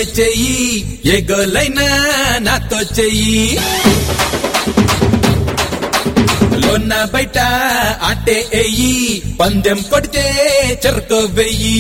చెయ్యి ఏ గోలైనా నాతో చెయ్యి లోన బయట ఆటే ఎయ్యి పందెం కొడితే చెరుకో వెయ్యి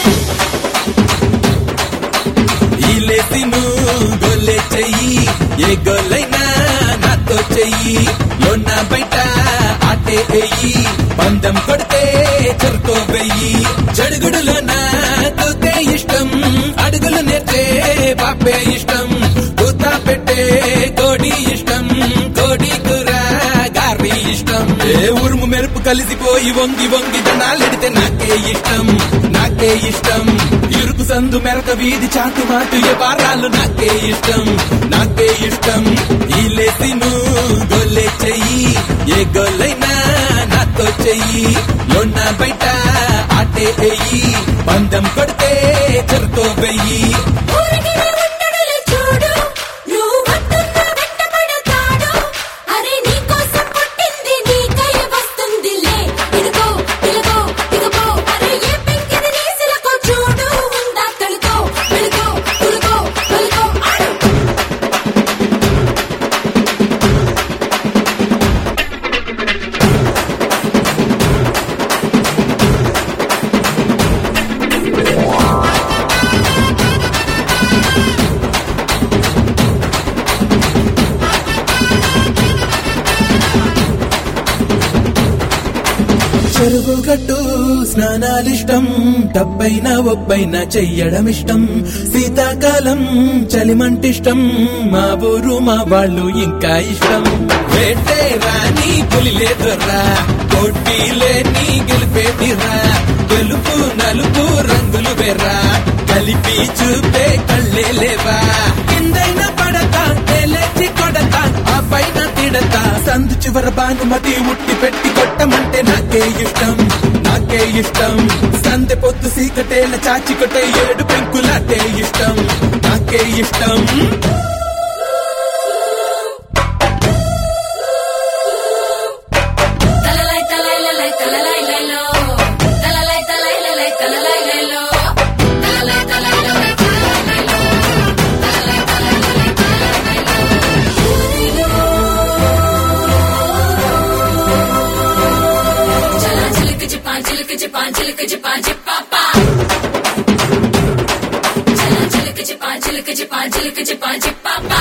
ఈలేసి గొల్లే చెయ్యి ఏ గోలైనా నాతో చెయ్యి లోన బయట ఆటే ఎయ్యి పందెం కొడితే చెరుకో వెయ్యి జడుగుడులోన తూతే ఇష్టం అడుగులు నేర్చే పాపే ఇష్టం కూత పెట్టే కోడి ఇష్టం కోడి కూర గారి ఇష్టం ఏ ఉరుము మెరుపు కలిసిపోయి వంగి వంగి దండాలెడితే నాకే ఇష్టం నాకే ఇష్టం ఇరుకు సందు మెరక వీధి చాటు మాటు ఏ వారాలు నాకే ఇష్టం నాకే ఇష్టం ఈ లేసిను గొల్లే చెయ్యి ఏ గొల్లైనా నాతో చెయ్యి లోన బయట ఆటే ఎయ్యి పందం కొడితే చెరుకో వెయ్యి ఊరికినే ఉండడులు చూడు నువ్వు వస్తున్నా వెంటపడతాడు అరే నీకోసం పుట్టింది నీకై వస్తుందిలే ఇదిగో ఇదిగో ఇదిగో అరే ఏ పెంకిది నీసిలకో చూడు ఉందా తొలుకో వెలుకో తులుకో తొలుకో ఆడు చెరువు గట్టు స్నానాలిష్టం డబ్బైనా ఒబ్బైనా చెయ్యడం ఇష్టం శీతాకాలం చలిమంటిష్టం మా ఊరు మా వాళ్ళు ఇంకా ఇష్టం వేటే రాని పులి లేదురా పోటీ లేని గెలిపేటిరా గెలుపు నలుపు రంగులు వేరా కలిపి చూపే కళ్ళే లేవా కిందైన పడతా లేచి కొడతా ఆ పైన తిడతా సందు చివర బానుమతి ఉట్టి పెట్టి కొట్టమంటే నాకే ఇష్టం నాకే ఇష్టం సందె పొద్దు సీకటేల చాచి కొట్టే ఏడు పెంకులాటే ఇష్టం నాకే ఇష్టం తలలై తలైలలై తలలై లైలో తలలై తలైలలై తలలై లైలో తలలై తలైలలై తలలై లైలో తలలై తలైలలై తలలై లైలో చలా చిలక చిపా చిలక చిపా చిలక చిపా చిపాపా చలా చిలక చిపా చిలక చిపా చిలక చిపా చిపాపా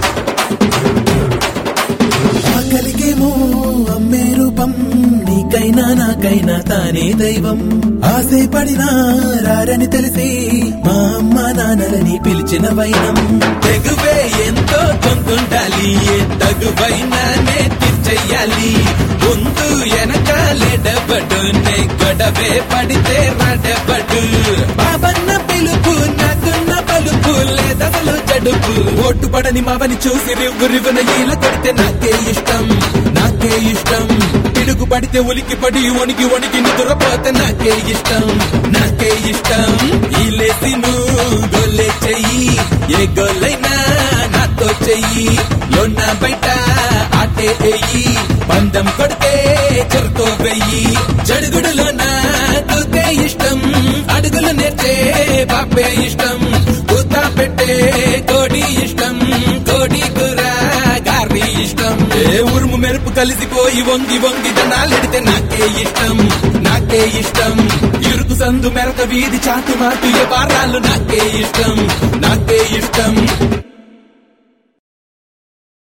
ఆకలికేమో అమ్మే రూపం నీకైనా నాకైనా తానే దైవం ఆశే పడినా రారని తెలిసి మా అమ్మ నాన్నలని పిలిచిన వైనం తెగువే ఎంతో కొంతుండాలి ఏ తగువైనానే తీర్చెయ్యాలి ముందు వెనకాలెడబడు నే గొడవే పడితే రడబడు బాబన్న పిలుపు నాకున్న పలుపు లేదసలు జడుపు ఓటు పడని మావని చూసి రివ్వు రివ్వున ఈల కొడితే నాకే ఇష్టం నాకే ఇష్టం పిడుగు పడితే ఉలికి పడి వణికి వణికి నిద్రపోతే నాకే ఇష్టం నాకే ఇష్టం ఈ లేసిను గొల్లే చెయ్యి ఏ గొల్లైనా నాతో చెయ్యి లోన బయట ఆటే ఎయ్యి పందం కొడితే చెరుకో వెయ్యి జడుగుడులోన తూతే ఇష్టం అడుగులు నేర్చే పాపే ఇష్టం కూత పెట్టే కోడి ఇష్టం కోడి కూర గారి ఇష్టం ఏ ఉరుము మెరుపు కలిసిపోయి వంగి వంగి దండాలెడితే నాకే ఇష్టం నాకే ఇష్టం ఇరుకు సందు మెరక వీధి చాటు మాటు ఏ వారాలు నాకే ఇష్టం నాకే ఇష్టం